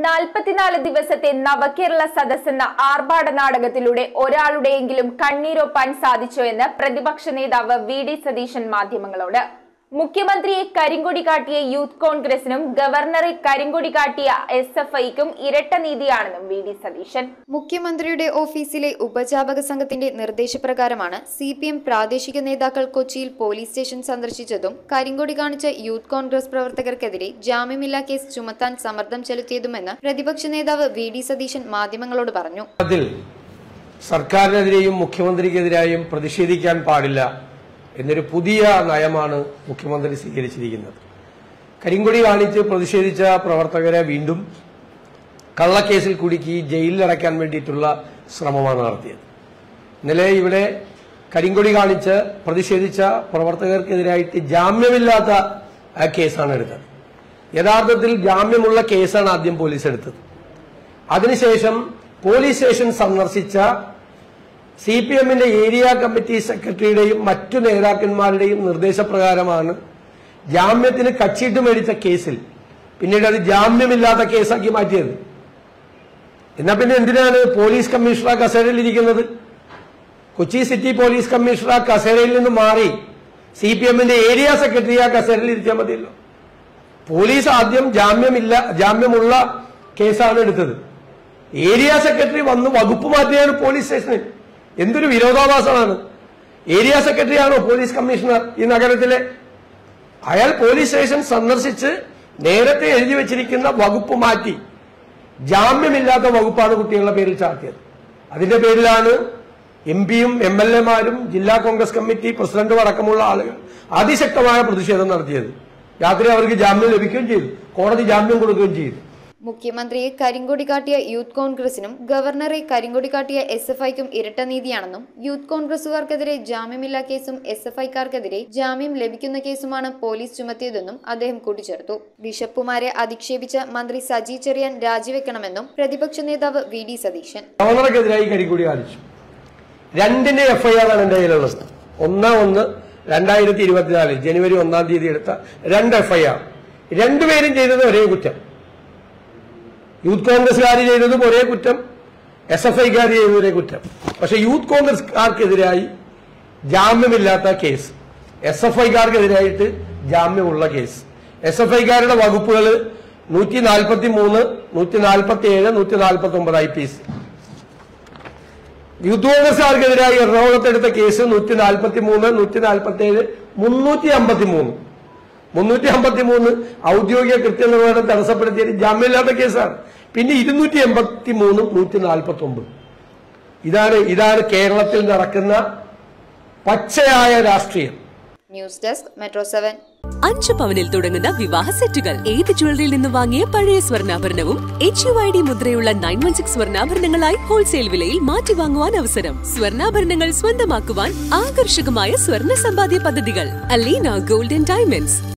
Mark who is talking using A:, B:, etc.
A: നാൽപ്പത്തിനാല് ദിവസത്തെ നവകേരള സദസ് എന്ന ആർഭാട നാടകത്തിലൂടെ ഒരാളുടെയെങ്കിലും കണ്ണീരൊപ്പാൻ സാധിച്ചോ എന്ന് പ്രതിപക്ഷ നേതാവ് വി ഡി സതീശൻ മാധ്യമങ്ങളോട് മുഖ്യമന്ത്രിയെ കരിങ്കൊടി കാട്ടിയ യൂത്ത് കോൺഗ്രസിനും ഗവർണറെ കരിങ്കൊടി കാട്ടിയ എസ് എഫ് ഐക്കും ഇരട്ട നീതിയാണെന്നും വി ഡി സതീശൻ
B: മുഖ്യമന്ത്രിയുടെ ഓഫീസിലെ ഉപജാപക സംഘത്തിന്റെ നിർദ്ദേശപ്രകാരമാണ് സി പി എം പ്രാദേശിക നേതാക്കൾ കൊച്ചിയിൽ പോലീസ് സ്റ്റേഷൻ സന്ദർശിച്ചതും കരിങ്കൊടി കാണിച്ച യൂത്ത് കോൺഗ്രസ് പ്രവർത്തകർക്കെതിരെ ജാമ്യമില്ലാ കേസ് ചുമത്താൻ സമ്മർദ്ദം ചെലുത്തിയതുമെന്ന് പ്രതിപക്ഷ നേതാവ് വി ഡി സതീശൻ മാധ്യമങ്ങളോട് പറഞ്ഞു
C: അതിൽ സർക്കാരിനെതിരെയും മുഖ്യമന്ത്രിക്കെതിരായും പ്രതിഷേധിക്കാൻ പാടില്ല എന്നൊരു പുതിയ നയമാണ് മുഖ്യമന്ത്രി സ്വീകരിച്ചിരിക്കുന്നത് കരിങ്കൊടി കാണിച്ച് പ്രതിഷേധിച്ച പ്രവർത്തകരെ വീണ്ടും കള്ളക്കേസിൽ കുടുക്കി ജയിലിലടയ്ക്കാൻ വേണ്ടിയിട്ടുള്ള ശ്രമമാണ് നടത്തിയത് ഇന്നലെ ഇവിടെ കരിങ്കൊടി കാണിച്ച് പ്രതിഷേധിച്ച പ്രവർത്തകർക്കെതിരായിട്ട് ജാമ്യമില്ലാത്ത ആ കേസാണ് എടുത്തത് യഥാർത്ഥത്തിൽ ജാമ്യമുള്ള കേസാണ് ആദ്യം പോലീസ് എടുത്തത് അതിനുശേഷം പോലീസ് സ്റ്റേഷൻ സന്ദർശിച്ച സി പി എമ്മിന്റെ ഏരിയ കമ്മിറ്റി സെക്രട്ടറിയുടെയും മറ്റു നേതാക്കന്മാരുടെയും നിർദ്ദേശപ്രകാരമാണ് ജാമ്യത്തിന് കച്ചിട്ട് മേടിച്ച കേസിൽ പിന്നീട് അത് ജാമ്യമില്ലാത്ത കേസാക്കി മാറ്റിയത് എന്നാ പിന്നെ എന്തിനാണ് പോലീസ് കമ്മീഷണർ ആ കസേരയിൽ ഇരിക്കുന്നത് കൊച്ചി സിറ്റി പോലീസ് കമ്മീഷണർ ആ കസേരയിൽ നിന്ന് മാറി സി പി എമ്മിന്റെ ഏരിയ സെക്രട്ടറി ആ കസേരയിൽ ഇരിക്കാൻ മതിയല്ലോ പോലീസ് ആദ്യം ജാമ്യമില്ല ജാമ്യമുള്ള കേസാണ് എടുത്തത് ഏരിയ സെക്രട്ടറി വന്ന് വകുപ്പ് മാറ്റിയാണ് പോലീസ് സ്റ്റേഷനിൽ എന്തൊരു വിരോധാഭാസമാണ് ഏരിയ സെക്രട്ടറി ആണോ പോലീസ് കമ്മീഷണർ ഈ നഗരത്തിലെ അയാൾ പോലീസ് സ്റ്റേഷൻ സന്ദർശിച്ച് നേരത്തെ എഴുതി വെച്ചിരിക്കുന്ന വകുപ്പ് മാറ്റി ജാമ്യമില്ലാത്ത വകുപ്പാണ് കുട്ടികളുടെ പേരിൽ ചാർത്തിയത് അതിന്റെ പേരിലാണ് എം പിയും എം എൽ എമാരും ജില്ലാ കോൺഗ്രസ് കമ്മിറ്റി പ്രസിഡന്റും അടക്കമുള്ള ആളുകൾ അതിശക്തമായ പ്രതിഷേധം നടത്തിയത് രാത്രി അവർക്ക് ജാമ്യം ലഭിക്കുകയും ചെയ്തു കോടതി ജാമ്യം കൊടുക്കുകയും ചെയ്തു
B: മുഖ്യമന്ത്രിയെ കരിങ്കൊടി കാട്ടിയ യൂത്ത് കോൺഗ്രസിനും ഗവർണറെ കരിങ്കൊടി കാട്ടിയ എസ് എഫ് ഐക്കും ഇരട്ട നീതിയാണെന്നും യൂത്ത് കോൺഗ്രസുകാർക്കെതിരെ ജാമ്യമില്ലാ കേസും എസ് എഫ് ഐക്കാർക്കെതിരെ ജാമ്യം ലഭിക്കുന്ന കേസുമാണ് പോലീസ് ചുമത്തിയതെന്നും അദ്ദേഹം കൂട്ടിച്ചേർത്തു ബിഷപ്പുമാരെ അധിക്ഷേപിച്ച മന്ത്രി സജി ചെറിയാൻ രാജിവെക്കണമെന്നും പ്രതിപക്ഷ നേതാവ് വി ഡി സതീശൻ
C: ഗവർണർക്കെതിരായി കരിക്കൂടി കാണിച്ചു രണ്ടിന്റെ എഫ്ഐആർ ആണ് എന്റെ കയ്യിലുള്ളത് ഒന്ന് ഒന്ന് രണ്ടായിരത്തി ഇരുപത്തിനാല് ജനുവരി ഒന്നാം തീയതി എടുത്ത രണ്ട് എഫ്ഐആർ രണ്ടുപേരും ചെയ്തത് ഒരേ കുറ്റം യൂത്ത് കോൺഗ്രസ്സുകാർ ചെയ്തതും ഒരേ കുറ്റം എസ് എഫ് ഐക്കാർ ചെയ്തത് ഒരേ കുറ്റം പക്ഷെ യൂത്ത് കോൺഗ്രസ്സുകാർക്കെതിരായി ജാമ്യമില്ലാത്ത കേസ് എസ് എഫ് ഐക്കാർക്കെതിരായിട്ട് ജാമ്യമുള്ള കേസ് എസ് എഫ് ഐക്കാരുടെ വകുപ്പുകൾ നൂറ്റി നാൽപ്പത്തി മൂന്ന് നൂറ്റി നാൽപ്പത്തി ഏഴ് നൂറ്റി നാൽപ്പത്തി ഒമ്പത് ഐ പി സി യൂത്ത് കോൺഗ്രസ്സുകാർക്കെതിരായി എറണാകുളത്ത് എടുത്ത കേസ് നൂറ്റി നാൽപ്പത്തി മൂന്ന് നൂറ്റി നാൽപ്പത്തി ഏഴ് മുന്നൂറ്റി അമ്പത്തി മൂന്ന് മുന്നൂറ്റി അമ്പത്തി മൂന്ന് ഔദ്യോഗിക കൃത്യനിർവഹണം തടസ്സപ്പെടുത്തിയത് ജാമ്യമില്ലാത്ത കേസാണ് പിന്നെ ഇരുന്നൂറ്റി എൺപത്തി മൂന്നും നൂറ്റി നാൽപ്പത്തി ഒമ്പത് ഇതാണ് ഇതാണ് കേരളത്തിൽ നടക്കുന്ന പച്ചയായ രാഷ്ട്രീയം
B: ന്യൂസ് ഡെസ്ക് മെട്രോ സെവൻ
D: അഞ്ച് പവനിൽ തുടങ്ങുന്ന വിവാഹ സെറ്റുകൾ ഏത് ജ്വല്ലറിയിൽ നിന്ന് വാങ്ങിയ പഴയ സ്വർണ്ണാഭരണവും എച്ച് യു ഐ ഡി മുദ്രയുള്ള നയൻ വൺ സിക്സ് സ്വർണ്ണാഭരണങ്ങളായി ഹോൾസെയിൽ വിലയിൽ മാറ്റി വാങ്ങുവാൻ അവസരം സ്വർണ്ണാഭരണങ്ങൾ സ്വന്തമാക്കുവാൻ ആകർഷകമായ സ്വർണ്ണ സമ്പാദ്യ പദ്ധതികൾ അലീന ഗോൾഡൻ ഡയമണ്ട്സ്